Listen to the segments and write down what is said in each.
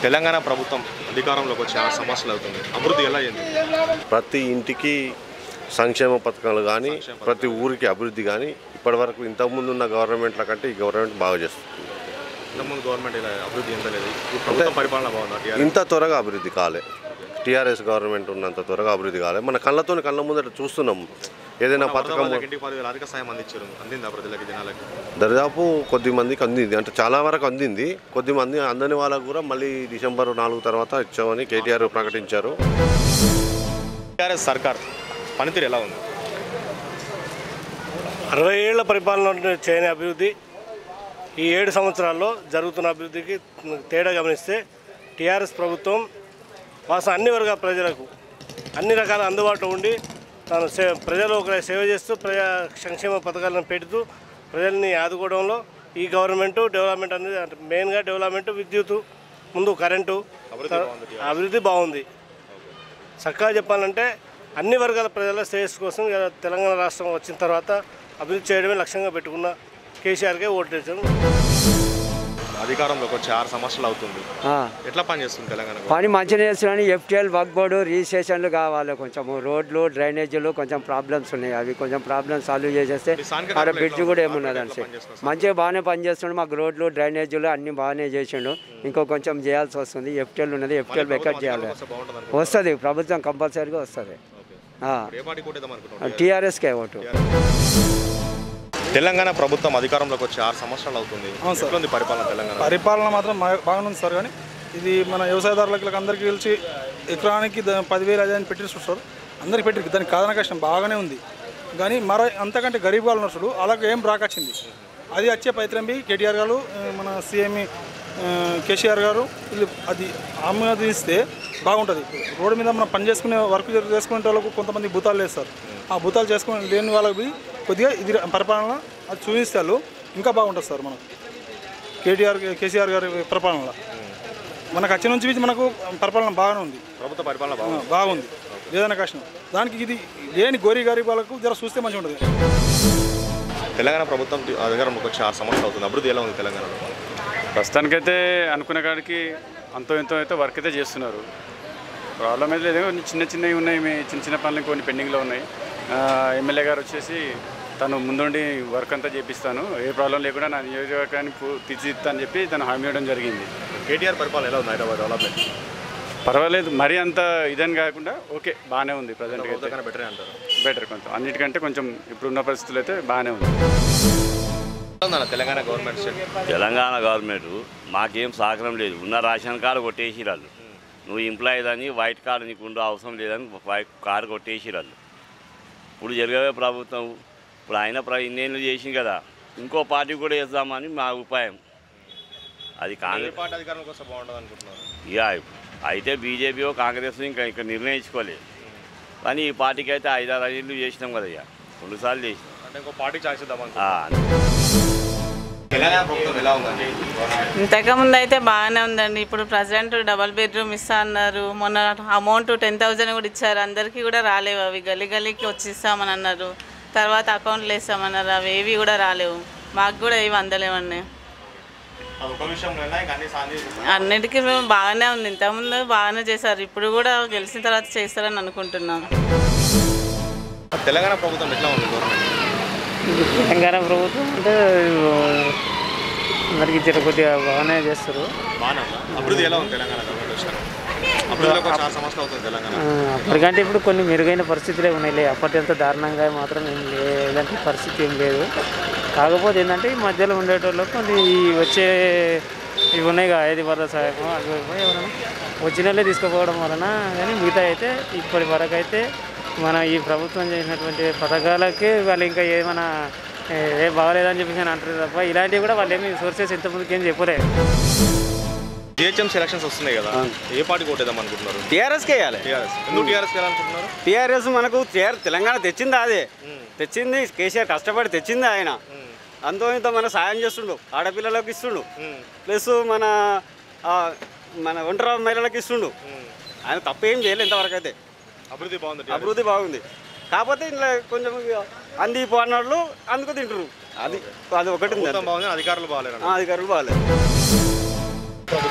తెలంగాణ ప్రభుత్వం అధికారంలోకి వచ్చి ఆరు సంవత్సరాలు అవుతుంది అభివృద్ధి ఎలా అయింది ప్రతి ఇంటికి సంక్షేమ పథకాలు కానీ ప్రతి ఊరికి అభివృద్ధి కానీ ఇప్పటివరకు ఇంతకుముందు ఉన్న గవర్నమెంట్ల కంటే ఈ గవర్నమెంట్ బాగా చేస్తుంది ఇంతకుముందు గవర్నమెంట్ ఇలా అభివృద్ధి ఎంత లేదు ఇప్పుడు ప్రభుత్వం పరిపాలన బాగుందా TRS? ఇంత త్వరగా అభివృద్ధి కాలే టీఆర్ఎస్ గవర్నమెంట్ ఉన్నంత త్వరగా అభివృద్ధి కాలే మన కళ్ళతో కళ్ళ ముందట చూస్తున్నాం ఏదైనా వరద పథకం వాళ్ళకి ఇంటికి పదివేల ఆర్థిక సాయం అందించారు అందిందా ప్రజలకి జనాలకి దరిదాపు కొద్ది మందికి అందింది అంటే చాలా వరకు అందింది కొద్ది మంది అందని వాళ్ళకు కూడా మళ్ళీ డిసెంబర్ నాలుగు తర్వాత ఇచ్చామని కేటీఆర్ ప్రకటించారు టీఆర్ఎస్ సర్కార్ పనితీరు ఎలా ఉంది అరవై ఏళ్ల పరిపాలన చేయని అభివృద్ధి ఈ ఏడు సంవత్సరాల్లో జరుగుతున్న అభివృద్ధికి తేడా గమనిస్తే టీఆర్ఎస్ ప్రభుత్వం వాసన అన్ని వర్గాల ప్రజలకు అన్ని రకాల అందుబాటులో ఉండి తాను సే ప్రజలు ఒక సేవ చేస్తూ ప్రజా సంక్షేమ పథకాలను పెడుతూ ప్రజల్ని ఆదుకోవడంలో ఈ గవర్నమెంట్ డెవలప్మెంట్ అనేది అంటే మెయిన్గా డెవలప్మెంట్ విద్యుత్ ముందు కరెంటు అభివృద్ధి బాగుంది చక్కగా చెప్పాలంటే అన్ని వర్గాల ప్రజల శ్రేయస్సు కోసం ఇలా తెలంగాణ రాష్ట్రం వచ్చిన తర్వాత అభివృద్ధి చేయడమే లక్ష్యంగా పెట్టుకున్న కేసీఆర్కే ఓటు వేసాం అధికారంలోకి వచ్చి ఆరు సంవత్సరాలు అవుతుంది ఆ, ఎట్లా పనిచేస్తుంది తెలంగాణ పని మంచిగా చేస్తున్నాను ఎఫ్టీఎల్ వర్క్ బోర్డు రిజిస్ట్రేషన్లు కావాలి కొంచెం రోడ్లు డ్రైనేజీలు కొంచెం ప్రాబ్లమ్స్ ఉన్నాయి అవి కొంచెం ప్రాబ్లమ్స్ సాల్వ్ చేసేస్తే మీ స్థానిక ఆడ కార్పొరేట్ బ్రిడ్జ్ ఎట్లా కూడా ఉంది? ఏమున్నది కార్పొరేట్ అని ఎట్లా పనిచేస్తుంది? మంచిగా బాగానే పనిచేస్తుండు మాకు రోడ్లు డ్రైనేజీలు అన్ని బాగానే చేసిండు ఇంకో కొంచెం చేయాల్సి వస్తుంది ఎఫ్టీఎల్ ఉన్నది ఎఫ్టీఎల్ బెకట్ చేయాలి వస్తే బాగుంటుంది అనుకో. వస్తుంది ప్రభుత్వం కంపల్సరీగా వస్తుంది ఓకే. ఏ పార్టీ కొట్టేద్దాం అనుకుంటున్నాం టీఆర్ఎస్కే ఓటు తెలంగాణ ప్రభుత్వం అధికారంలోకి వచ్చి ఆరు సంవత్సరాలు అవుతుంది ఎట్లుంది పరిపాలన తెలంగాణ పరిపాలన మాత్రం మా- బాగానే ఉంది సార్ కానీ ఇది మన వ్యవసాయదారులకు అందరికీ తెలిసి ఎకరానికి ద- పదివేలు అదే అని పెట్టి సార్ అందరికి పెట్టి దానికి కాదన కష్టం బాగానే ఉంది కానీ మరో అంతకంటే గరీబ్ వాళ్ళు ఉన్నారు చూడు అలాగే ఏం రాకొచ్చింది అది వచ్చే ప్రయత్నం బి కేటీఆర్ గారు ఆ, మన సీఎం కేసీఆర్ గారు వీళ్ళు అది ఆమోదిస్తే బాగుంటుంది రోడ్డు మీద మనం పని చేసుకునే వర్క్ చేసుకునే వాళ్ళకు కొంతమంది భూతాలు లేస్తారు ఆ భూతాలు చేసుకునే లేని వాళ్ళకి కొద్దిగా ఇది పరిపాలన అది చూపిస్తారు ఇంకా బాగుంటుంది సార్ మనకు కేటీఆర్ కేసీఆర్ గారి పరిపాలనలో మనకు వచ్చి నుంచి మనకు పరిపాలన బాగానే ఉంది ప్రభుత్వ పరిపాలన ఆ, బాగుంది బాగుంది ఏదైనా కష్టం దానికి ఇది లేని గోరి గారి వాళ్ళకు జర చూస్తే మంచిగా ఉంటుంది తెలంగాణ ప్రభుత్వం అధికారంలోకి వచ్చి ఆరు సంవత్సరాలు అవుతుంది అభివృద్ధి ఎలా ఉంది తెలంగాణలో ప్రస్తుతానికైతే అనుకునే కాడికి అంతో ఎంతో అయితే వర్క్ అయితే చేస్తున్నారు ప్రాబ్లం అయితే లేదు కొన్ని చిన్న చిన్నవి ఉన్నాయి మీ చిన్న చిన్న పనులు కొన్ని పెండింగ్లో ఉన్నాయి ఆ, ఎమ్మెల్యే గారు వచ్చేసి తను ముందుండి వర్క్ అంతా చేపిస్తాను ఏ ప్రాబ్లం లేకుండా నా నియోజకవర్గాన్ని పూ- తీర్చిదిద్దా అని చెప్పి తను హామీ ఇవ్వడం జరిగింది కేటీఆర్ పరిపాలన ఎలా ఉంది హైదరాబాద్ డెవలప్మెంట్ పర్వాలేదు మరీ అంత ఇదని కాకుండా ఓకే బాగానే ఉంది ప్రజెంట్గా అయితే ప్రభుత్వం బెటరే అంటారు బెటర్ కొంచెం అన్నిటికంటే కొంచెం ఇప్పుడున్న పరిస్థితులు అయితే బాగానే ఉంది ఎలా ఉందన్న Telangana government set Telangana government మాకేం సహకారం లేదు ఉన్న రేషన్ కార్డు కొట్టేసి వాళ్ళు నువ్వు ఎంప్లాయీ అని వైట్ కార్డు నీకు ఉండు అవసరం లేదని వైట్ కార్డు కొట్టేసి వాళ్ళు ఇప్పుడు జరగవే ప్రభుత్వం ఇప్పుడు ఆయన ప్ర ఇన్నేళ్ళు చేసింది కదా ఇంకో పార్టీ కూడా వేద్దామని మా ఉపాయం అది ఏ కాంగ్రెస్ పార్టీ అధికారంలోకి వస్తే బాగుంటుంది అనుకుంటున్నారు ఇక అయితే బీజేపీయో కాంగ్రెస్ ఇంకా ఇంకా నిర్ణయించుకోలేదు కానీ ఈ పార్టీకి అయితే ఐదారు ఐదు చేసినాం కదా ఇక రెండుసార్లు చేసినాం అంటే ఇంకో పార్టీ ఛాయిస్ ఇద్దాం ఆ, తెలంగాణ ప్రభుత్వం ఎలా ఉందండి ఇంతకుముందు అయితే బాగానే ఉందండి ఇప్పుడు ప్రజెంట్ డబల్ బెడ్రూమ్ ఇస్తా అన్నారు మొన్న అమౌంట్ టెన్ థౌజండ్ కూడా ఇచ్చారు అందరికీ కూడా రాలేవు అవి గల్లీ గల్లీకి వచ్చి ఇస్తామని అన్నారు తర్వాత అకౌంట్లు వేస్తామన్నారు అవి ఏవి కూడా రాలేవు మాకు కూడా ఏవి అందలేవండి అది ఒక విషయంలో ఇంకా అన్ని సాధి అన్నిటికీ మేము బాగానే ఉంది ఇంతకుముందు బాగానే చేశారు ఇప్పుడు కూడా గెలిచిన తర్వాత చేస్తారని అనుకుంటున్నాం తెలంగాణ ప్రభుత్వం ఎట్లా ఉంది గవర్నమెంట్ తెలంగాణ ప్రభుత్వం అంటే అందరికి జర కొద్దిగా బాగానే చేస్తారు బాగానే ఉందా అభివృద్ధి ఎలా ఉంది తెలంగాణ గవర్నమెంట్ వచ్చినాక అభివృద్ధిలోకి వచ్చి ఆరు సంవత్సరాలు అవుతుంది తెలంగాణ ఆ, అప్పటికంటే ఇప్పుడు కొన్ని మెరుగైన పరిస్థితులే ఉన్నాయిలే అప్పటింత దారుణంగా మాత్రం ఏం లే ఎలాంటి పరిస్థితి ఏం లేదు కాకపోతే ఏంటంటే ఈ మధ్యలో ఉండేటోళ్ళకి కొన్ని ఈ వచ్చే ఇవి ఉన్నాయి కదా ఐదు వరద సహాయం అవి ఇవి ఎవరైనా వచ్చిన వాళ్ళే తీసుకుపోవడం వలన కానీ మిగతా అయితే ఇప్పటి వరకు అయితే మన ఈ ప్రభుత్వం చేసినటువంటి పథకాలకి వాళ్ళు ఇంకా ఏమైనా ఏ ఏ బాగలేదని చెప్పేసి అని అంటారు తప్ప ఇలాంటివి కూడా వాళ్ళు ఏమి సోర్సెస్ ఇంతకుముందుకు ఏం చెప్పలేదు జిహెచ్ఎం సెలక్షన్స్ వస్తున్నాయి కదా ఏ పార్టీ కొట్టేద్దాం అనుకుంటున్నారు టీఆర్ఎస్కి వేయాలి టీఆర్ఎస్ ఎందుకు టీఆర్ఎస్ వెళ్ళాలనుకుంటున్నారు టీఆర్ఎస్ మనకు TR తెలంగాణ తెచ్చింది అదే తెచ్చింది కేసీఆర్ కష్టపడి తెచ్చింది ఆయన అంతో ఇంత మన సాయం చేస్తుండు ఆడపిల్లలకు ఇస్తుండు ప్లస్ మన ఆ, మన ఒంటరి మహిళలకు ఇస్తుండు ఆయన తప్పేం చేయలేదు ఇంతవరకు అయితే అభివృద్ధి బాగుంది అభివృద్ధి బాగుంది కాకపోతే ఇంట్లో కొంచెం ఇక అంది పోనోళ్ళు అందుకు తింటారు అది అది ఒకటి ఉంది ప్రభుత్వం అంతే. బాగుంది అధికారులు బాగాలేరు ఆ, అధికారులు బాగాలేదు ప్రభుత్వం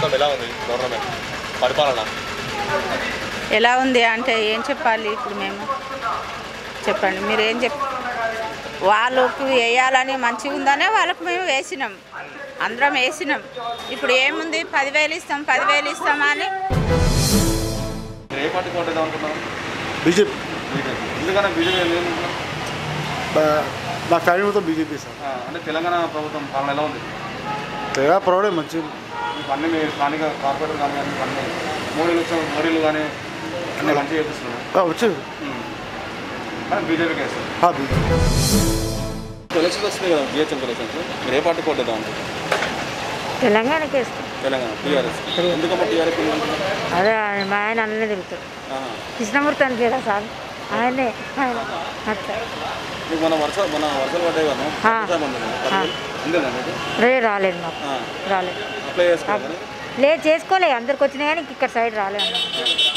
ప్రభుత్వం ఎలా ఉంది గవర్నమెంట్ పరిపాలన ఎలా ఉంది అంటే ఏం చెప్పాలి ఇప్పుడు మేము చెప్పండి మీరు ఏం చెప్ వాళ్ళకు వేయాలని మంచిగా ఉందనే వాళ్ళకు మేము వేసినాం అందరం వేసినాం ఇప్పుడు ఏముంది పదివేలు ఇస్తాం పదివేలు ఇస్తామని మీరు ఏ పార్టీ కోటేద్దాం అనుకున్నారు బీజేపీ బీజేపీ ఎందుకన్నా బీజేపీ ఎందుకు నా ఫ్యామిలీ మొత్తం బీజేపీ సార్ ఆ, అంటే తెలంగాణ ప్రభుత్వం పాలన ఎలా ఉంది తెలంగాణ పర్వాలేదు మంచి మీకు అన్ని మీ స్థానిక కార్పొరేటర్ కానీ అన్ని అన్ని మోడీలు వచ్చాం మోడీలు కానీ అన్ని మంచిగా చేపిస్తున్నారు వచ్చింది కానీ బీజేపీకి వేస్తారు ఎలక్షన్స్ వస్తున్నాయి కదా జిహెచ్ఎం ఎలక్షన్స్ మీరు ఏ పార్టీ కోటేద్దాం అనుకుంటున్నారు తెలంగాణకి వేస్తాం తెలంగాణ టీఆర్ఎస్ ఎందుకమ్మా టీఆర్ఎస్ అదే ఆయన- మా ఆయన అన్నీ తిరుగుతాడు కృష్ణమూర్తి అని పేరా సార్ ఆయనే ఆయన అట్లా మీకు మన వర్ష మన వర్షాలు పడ్డాయి కదా ఆ. ఆ. అంతేనా మీకు రే రాలేదు మాకు ఆ. రాలేదు అప్లై చేసుకోవాలి లేదు చేసుకోలే అందరికి వచ్చినాయి కానీ ఇక్కడ సైడ్ రాలేదు అన్నమాట.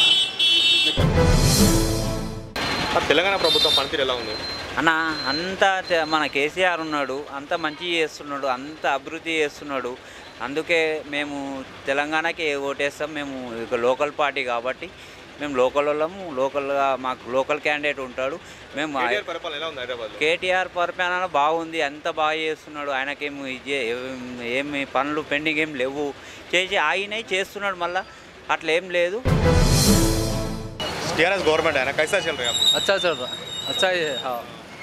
తెలంగాణ ప్రభుత్వం పనితీరు ఎలా ఉంది అన్న అంతా తె- మన కేసీఆర్ ఉన్నాడు అంత మంచి చేస్తున్నాడు అంత అభివృద్ధి చేస్తున్నాడు అందుకే మేము తెలంగాణకి ఓటేస్తాం మేము ఇక లోకల్ పార్టీ కాబట్టి మేము లోకల్ వాళ్ళము లోకల్గా మాకు లోకల్ క్యాండిడేట్ ఉంటాడు మేము కేటీఆర్ పరిపాలన ఎలా ఉంది హైదరాబాద్ కేటీఆర్ పరిపాలన బాగుంది అంత బాగా చేస్తున్నాడు ఆయనకేమి ఇదే ఏమి పనులు పెండింగ్ ఏం లేవు చేసి ఆయనే చేస్తున్నాడు మళ్ళా అట్లా ఏం లేదు टीआरएस गवर्नमेंट है ना कैसा चल रहा है आपको अच्छा चल रहा है अच्छा ही है हाँ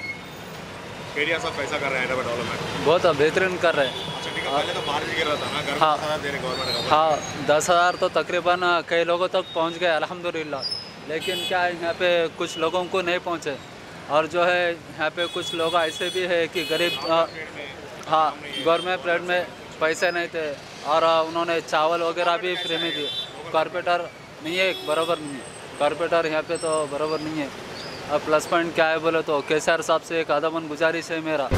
केटीआर साहब कैसा कर रहे हैं हैदराबाद डेवलपमेंट बहुत बेहतरीन कर रहे हैं अच्छा ठीक है पहले तो बारिश गिर रहा था ना घर हाँ। खाना दे रहे गवर्नमेंट का हाँ दस हज़ार तो तकरीबन कई लोगों तक पहुंच गए अल्हम्दुलिल्लाह लेकिन क्या है यहाँ पे कुछ लोगों को नहीं पहुंचे और जो है यहाँ पे कुछ लोग ऐसे भी है कि गरीब अ, हाँ गवर्नमेंट पीरियड में पैसे नहीं थे और अ, उन्होंने चावल वगैरह भी फ्री में दिए कॉरपोरेटर नहीं है बराबर नहीं है कॉरपोरेटर यहाँ पे तो बराबर नहीं है अब प्लस पॉइंट क्या है बोले तो के साहब से एक अदमन गुजारिश है मेरा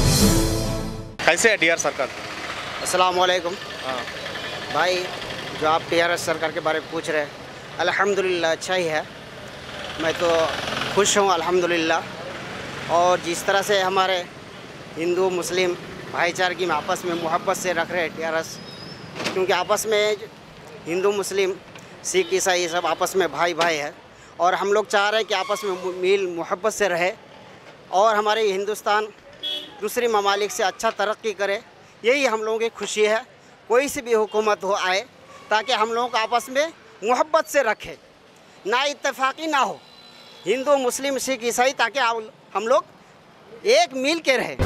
कैसे है टीआर सरकार अस्सलाम वालेकुम भाई जो आप टीआरएस सरकार के बारे में पूछ रहे हैं अल्हम्दुलिल्लाह अच्छा ही है मैं तो खुश हूँ अल्हम्दुलिल्लाह और जिस तरह से हमारे हिंदू मुस्लिम भाईचारगी में आपस में मोहब्बत से रख रहे हैं टीआरएस क्योंकि आपस में हिंदू मुस्लिम सिख ईसाई सब आपस में भाई भाई है और हम लोग चाह रहे हैं कि आपस में मील मोहब्बत से रहे और हमारे हिंदुस्तान दूसरी ममालिक से अच्छा तरक्की करे यही हम लोगों की खुशी है कोई सी भी हुकूमत हो आए ताकि हम लोगों को आपस में मोहब्बत से रखे ना इत्तेफाकी ना हो हिंदू मुस्लिम सिख ईसाई ताकि आप- हम लोग एक मिल के रहे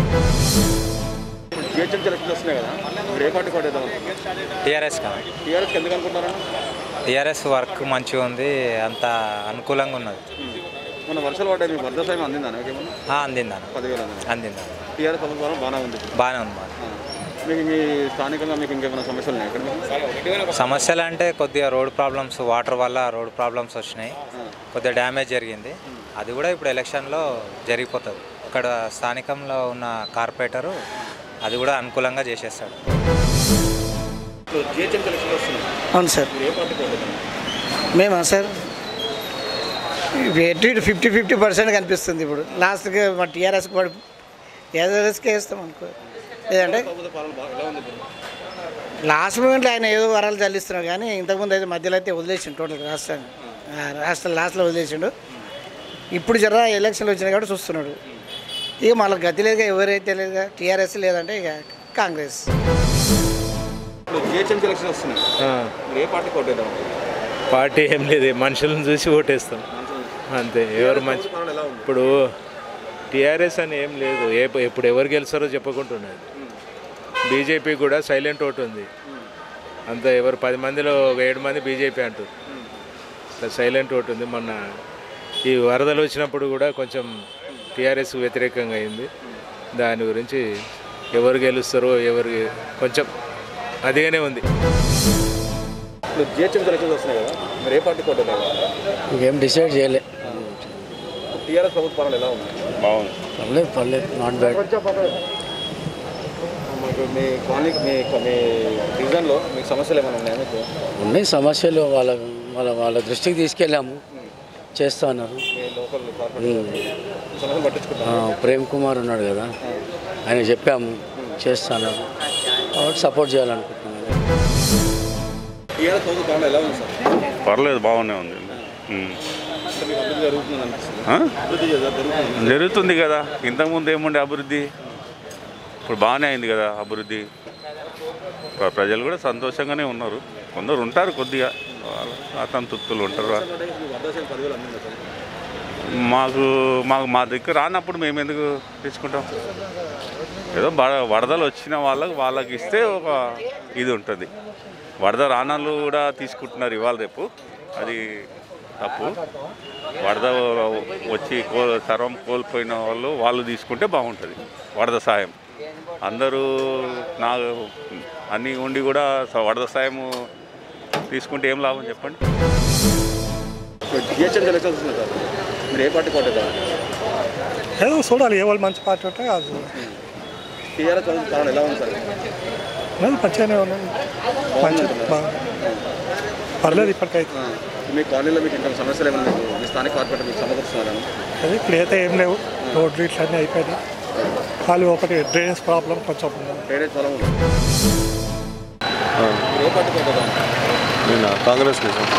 జిహెచ్ఎం ఎలక్షన్స్ వస్తున్నాయి కదా మీరు ఏ పార్టీ కోటేద్దాం టీఆర్ఎస్ కా టీఆర్ఎస్ ఎందుకు అనుకుంటున్నారా టీఆర్ఎస్ వర్క్ మంచిగా ఉంది అంత అనుకూలంగా ఉన్నది మన వర్షాలు పడ్డాయి మీకు వరద సాయం అందిందా నాకేమన్నా ఆ, అందిందన్న పదివేలు అందిందా అందిందన్న టీఆర్ఎస్ ప్రభుత్వం బాగానే ఉంది బాగానే ఉంది బాగా మీకు మీ స్థానికంగా మీకు ఇంకేమైనా సమస్యలు ఉన్నాయి ఇక్కడ సమస్యలు అంటే కొద్దిగా రోడ్ ప్రాబ్లమ్స్ వాటర్ వల్ల రోడ్ ప్రాబ్లమ్స్ వచ్చినాయి కొద్దిగా డ్యామేజ్ జరిగింది అది కూడా ఇప్పుడు ఎలక్షన్లో జరిగిపోతుంది ఇక్కడ స్థానికంలో ఉన్న కార్పొరేటరు అది కూడా అనుకూలంగా చేసేస్తాడు జిహెచ్ఎం ఎలక్షన్స్ వస్తున్నాయి అవును సార్ మీరు ఏ పార్టీ కోటేద్దాం మేమా సార్ ఎటు ఇటు ఫిఫ్టీ ఫిఫ్టీ పర్సెంట్ కనిపిస్తుంది ఇప్పుడు లాస్ట్కి మా టీఆర్ఎస్కి పడి టీఆర్ఎస్కే వేస్తాం అనుకో లేదంటే ప్రభుత్వ పాలన బాగా ఎలా ఉంది ఇప్పుడు లాస్ట్ మూమెంట్లో ఆయన ఏదో వరాలు చల్లిస్తున్నాడు కానీ ఇంతకుముందు అయితే మధ్యలో అయితే వదిలేసిండు టోటల్ రాష్ట్రాన్ని ఆ, రాష్ట్రం లాస్ట్లో వదిలేసిండు ఇప్పుడు జర ఎలక్షన్లు వచ్చినాయి కాబట్టి చూస్తున్నాడు ఇక మళ్ళీ గతి లేదుగా ఎవరైతే లేదుగా టీఆర్ఎస్ లేదంటే ఇక కాంగ్రెస్ ఇప్పుడు జిహెచ్ఎం ఎలక్షన్స్ వస్తున్నాయి మీరు ఏ పార్టీ కోటేద్దాం పార్టీ ఏం లేదు మనుషులను చూసి ఓటేస్తాం అంతే ఎవరు మంచి పాలన ఎలా ఉంది ఇప్పుడు టీఆర్ఎస్ అని ఏం లేదు ఏ ఎప్పుడు ఎవరు గెలుస్తారో చెప్పకుంటున్నది బీజేపీ కూడా సైలెంట్ ఓటు ఉంది అంత ఎవరు పది మందిలో ఒక ఏడు మంది బీజేపీ అంటారు ఇట్లా సైలెంట్ ఓటు ఉంది మొన్న ఈ వరదలు వచ్చినప్పుడు కూడా కొంచెం టీఆర్ఎస్ వ్యతిరేకంగా అయింది దాని గురించి ఎవరు గెలుస్తారో ఎవరు కొంచెం అదిగానే ఉంది ఇప్పుడు జిహెచ్ఎం ఎలక్షన్స్ వస్తున్నాయి కదా మీరు ఏ పార్టీ కోటేద్దాం ఇంకేం డిసైడ్ చేయలే టీఆర్ఎస్ ప్రభుత్వ పాలన ఎలా ఉంది బాగుంది పర్లేదు పర్లేదు నాట్ బ్యాడ్ మీకు మీ కాలనీ మీ మీ డివిజన్లో మీకు సమస్యలు ఏమైనా ఉన్నాయా మీకు ఉన్నాయి సమస్యలు వాళ్ళ వాళ్ళ వాళ్ళ దృష్టికి తీసుకెళ్ళాము చేస్తా అన్నారు మీ లోకల్ ఉమ్. కార్పొరేషన్ సమస్యలు ఆ, పట్టించుకుంటారు ప్రేమ్ కుమార్ ఉన్నాడు కదా ఆయన చెప్పాము చేస్తాను కాబట్టి సపోర్ట్ చేయాలనుకుంటున్నాను టీఆర్ఎస్ ప్రభుత్వం పాలన ఎలా ఉంది సార్ పర్లేదు బాగానే ఉంది ఉమ్. అంటే మీకు అభివృద్ధి జరుగుతుంది అనిపిస్తుంది ఆ? అభివృద్ధి జరుగుతుంది జరుగుతుంది కదా ఇంతకుముందు ఏముండే అభివృద్ధి ఇప్పుడు బాగానే అయింది కదా అభివృద్ధి ప్ర- ప్రజలు కూడా సంతోషంగానే ఉన్నారు కొందరు ఉంటారు కొద్దిగా వాళ్ళ అసంతృప్తులు ఉంటారు మీకు వడ్డాసైన పదివేలు అందింది సార్ మాకు మాకు మా దగ్గర రానప్పుడు మేము ఎందుకు తీసుకుంటాం ఏదో బ- వరదలు వచ్చిన వాళ్ళకి వాళ్ళకి ఇస్తే ఒక ఇది ఉంటుంది వరద రానాలు కూడా తీసుకుంటున్నారు ఇవాళ రేపు అది తప్పు వరద వచ్చి కో సర్వం కోల్పోయిన వాళ్ళు వాళ్ళు తీసుకుంటే బాగుంటుంది వరద సాయం అందరూ నా అన్నీ ఉండి కూడా స- వరద సాయం తీసుకుంటే ఏం లాభం చెప్పండి జిహెచ్ఎం ఎలక్షన్స్ వస్తుంది సార్ మీరు ఏ పార్టీ కోటేద్దాం ఏదో చూడాలి ఏ వాళ్ళు మంచి పార్టీ ఉంటే అది టీఆర్ఎస్ ప్రభుత్వం పాలన ఎలా ఉంది సార్ లేదు మంచిగానే ఉన్నది మంచి బాగా పర్లేదు ఇప్పటికైతే మీ కాలనీలో మీకు ఇంకా సమస్యలు ఏమైనా మీకు మీ స్థానిక కార్పొరేటర్ మీకు సమకూరుస్తున్నారని అది ఇప్పుడు అయితే ఏం లేవు రోడ్లు ఇట్లా అన్నీ అయిపోయినాయి ఖాళీ ఒకటి డ్రైనేజ్ ప్రాబ్లం కొంచెం ఉంది. డ్రైనేజ్ పొలం ఉంది మీరు ఏ పార్టీ కోటేద్దాం నేను కాంగ్రెస్ సార్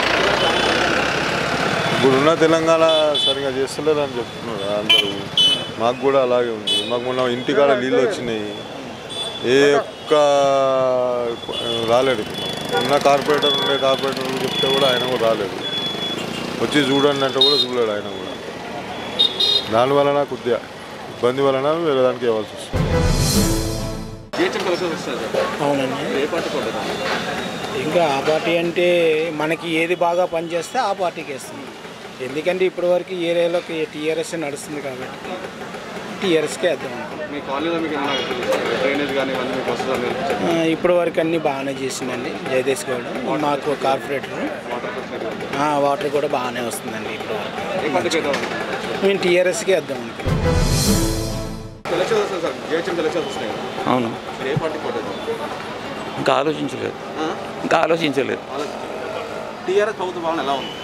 ఇప్పుడున్న తెలంగాణ సరిగా చేస్తలేరు అని చెప్తున్నారు అందరూ మాకు కూడా అలాగే ఉంది మాకు మొన్న ఇంటికాడ నీళ్ళు వచ్చినాయి ఏ ఒక్క రాలేడు ఉన్న కార్పొరేటర్ ఉండే కార్పొరేటర్ చెప్తే కూడా ఆయన కూడా రాలేదు వచ్చి చూడండి అంటే కూడా చూడలేడు ఆయన కూడా దాని వలన కొద్దిగా ఇబ్బంది వలన వేరే దానికి ఇవ్వాల్సి వస్తుంది జిహెచ్ఎం ఎలక్షన్స్ వస్తుంది సార్ అవునండి మీరు ఏ పార్టీ కోటేద్దాం ఇంకా ఆ పార్టీ అంటే మనకి ఏది బాగా పనిచేస్తే ఆ పార్టీకి వేస్తుంది ఎందుకంటే ఇప్పటివరకు ఈ ఏరియాలోకి టీఆర్ఎస్ నడుస్తుంది కాబట్టి టీఆర్ఎస్కే వేద్దాం మీ కాలనీలో మీకు ఏమైనా డ్రైనేజ్ కానీ ఇవన్నీ మీకు వస్తుందని ఆ, ఇప్పటి వరకు అన్నీ బాగానే చేసిందండి జయదేశ్ గౌడ్ మాకు కార్పొరేటర్ ఆ, వాటర్ కూడా బాగానే వస్తుందండి ఇప్పటి ఏ పార్టీకి వేద్దాం వరకు మేము టీఆర్ఎస్కే వేద్దాం అనుకుంటున్నాం ఎలక్షన్స్ వస్తుంది సార్ జిహెచ్ఎం ఎలక్షన్స్ వస్తున్నాయి కదా అవును మీరు ఏ పార్టీ కోటేద్దాం ఇంకా ఆలోచించలేదు ఇంకా ఆలోచించలేదు టీఆర్ఎస్ ప్రభుత్వం పాలన ఎలా ఉంది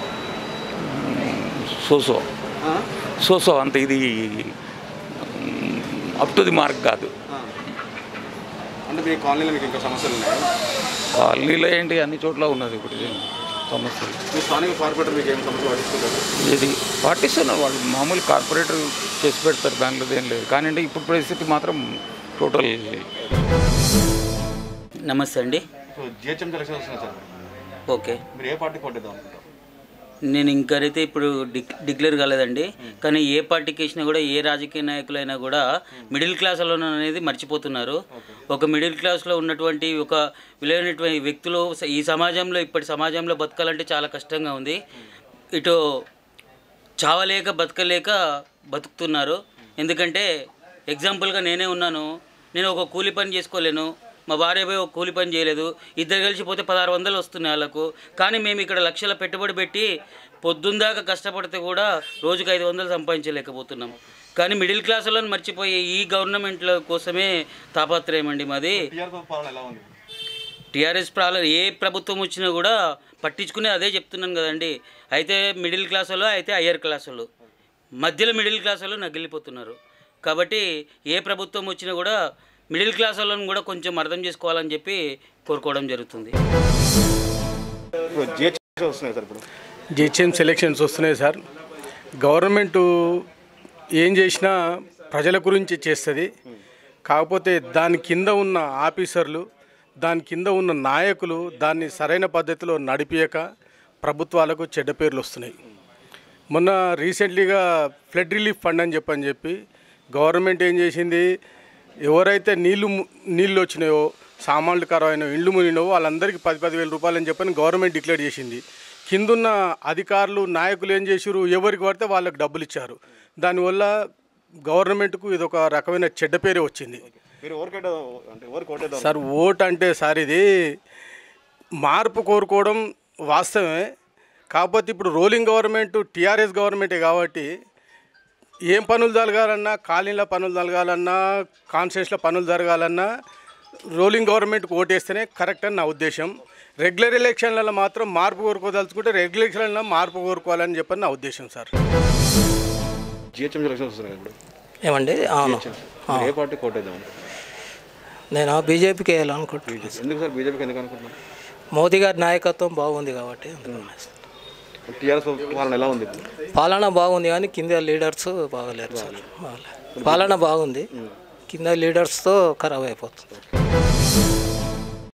సోసో సోసో అంత ఇది అప్ టు ది మార్క్ కాదు అంటే మీ కాలనీలో మీకు ఇంకా సమస్యలు ఉన్నాయి కాలనీలో ఏంటి అన్ని చోట్ల ఉన్నది ఇప్పుడు ఇది సమస్యలు మీ స్థానిక కార్పొరేటర్ మీకు ఏం సమస్య పట్టించుకుంటారు ఇది పాటిస్తున్నారు వాళ్ళు మామూలు కార్పొరేటర్ చేసి పెడతారు దాంట్లో ఏం లేదు కానీ అంటే ఇప్పుడు పరిస్థితి మాత్రం టోటల్ నమస్తే అండి సో జిహెచ్ఎం ఎలక్షన్స్ వస్తున్నాయి సార్ ఓకే మీరు ఏ పార్టీ కోటేద్దాం అనుకుంటారు నేను ఇంకైతే ఇప్పుడు డిక్ డిక్లేర్ కాలేదండి కానీ ఏ పార్టీకి వేసినా కూడా ఏ రాజకీయ నాయకులైనా కూడా మిడిల్ క్లాస్లో అనేది మర్చిపోతున్నారు ఒక మిడిల్ క్లాస్లో ఉన్నటువంటి ఒక విలువైనటువంటి వ్యక్తులు ఈ సమాజంలో ఇప్పటి సమాజంలో బతకాలంటే చాలా కష్టంగా ఉంది ఇటు చావలేక బతకలేక బతుకుతున్నారు ఎందుకంటే ఎగ్జాంపుల్గా నేనే ఉన్నాను నేను ఒక కూలి పని చేసుకోలేను మా భార్య పోయి ఒక కూలి పని చేయలేదు ఇద్దరు కలిసి పోతే పదహారు వందలు వస్తున్నాయి వాళ్ళకు కానీ మేము ఇక్కడ లక్షల పెట్టుబడి పెట్టి పొద్దుందాకా కష్టపడితే కూడా రోజుకు ఐదు వందలు సంపాదించలేకపోతున్నాం కానీ మిడిల్ క్లాస్ వాళ్ళని మర్చిపోయి ఈ గవర్నమెంట్ల కోసమే తాపత్రయం అండి మాది టీఆర్ఎస్ పాలన ఎలా ఉంది టీఆర్ఎస్ ప్రాబ్లం ఏ ప్రభుత్వం వచ్చినా కూడా పట్టించుకునే అదే చెప్తున్నాను కదండి అయితే మిడిల్ క్లాస్ వాళ్ళు అయితే హయ్యర్ క్లాస్ వాళ్ళు మధ్యలో మిడిల్ క్లాస్ వాళ్ళు నగిలిపోతున్నారు కాబట్టి ఏ ప్రభుత్వం వచ్చినా కూడా మిడిల్ క్లాస్ వాళ్ళని కూడా కొంచెం అర్థం చేసుకోవాలని చెప్పి కోరుకోవడం జరుగుతుంది జిహెచ్ఎం వస్తున్నాయి సార్ ఇప్పుడు జిహెచ్ఎం సెలక్షన్స్ వస్తున్నాయి సార్ గవర్నమెంట్ ఏం చేసినా ప్రజల గురించి చేస్తుంది కాకపోతే దాని కింద ఉన్న ఆఫీసర్లు దాని కింద ఉన్న నాయకులు దాన్ని సరైన పద్ధతిలో నడిపియక ప్రభుత్వాలకు చెడ్డ పేర్లు వస్తున్నాయి మొన్న రీసెంట్లీగా ఫ్లడ్ రిలీఫ్ ఫండ్ అని చెప్పని చెప్పి గవర్నమెంట్ ఏం చేసింది ఎవరైతే నీళ్లు ము- నీళ్ళు వచ్చినాయో సామాన్లు కరవైన ఇళ్ళు మునిగినావో వాళ్ళందరికీ పది పదివేల రూపాయలు అని చెప్పని గవర్నమెంట్ డిక్లేర్ చేసింది కిందున్న అధికారులు నాయకులు ఏం చేశారు ఎవరికి పడితే వాళ్ళకి డబ్బులు ఇచ్చారు దానివల్ల గవర్నమెంట్కు ఇది ఒక రకమైన చెడ్డ పేరే వచ్చింది మీరు ఎవరికైతే అంటే ఎవరికి కోటేద్దాం సార్ ఓట్ అంటే సార్ ఇది మార్పు కోరుకోవడం వాస్తవమే కాకపోతే ఇప్పుడు రోలింగ్ గవర్నమెంట్ టీఆర్ఎస్ గవర్నమెంటే కాబట్టి ఏం పనులు జరగాలన్నా కాలనీలో పనులు జరగాలన్నా కాన్స్టిట్యూన్స్లో పనులు జరగాలన్నా రోలింగ్ గవర్నమెంట్కి ఓటేస్తేనే కరెక్ట్ అని నా ఉద్దేశం రెగ్యులర్ ఎలక్షన్లలో మాత్రం మార్పు కోరుకోదలుచుకుంటే రెగ్యులర్ ఎలక్షన్లలో మార్పు కోరుకోవాలని చెప్పని నా ఉద్దేశం సార్ జిహెచ్ఎం ఎలక్షన్స్ వస్తున్నాయి ఇప్పుడు ఏమండి అవును GHM. మీరు ఏ పార్టీ కోటేద్దాం అనుకుంటున్నారు? నేను బీజేపీకి వేయాలనుకుంటున్నాను ఎందుకు సార్ బీజేపీకి ఎందుకు అనుకుంటున్నారు మోదీ గారి నాయకత్వం బాగుంది కాబట్టి అందుకని టీఆర్ఎస్ పాలన ఎలా ఉంది పాలన బాగుంది కానీ కింద లీడర్స్ బాగలేరు సార్ బాగలే. పాలన బాగుంది కింద లీడర్స్తో ఖరాబ్ అయిపోతుంది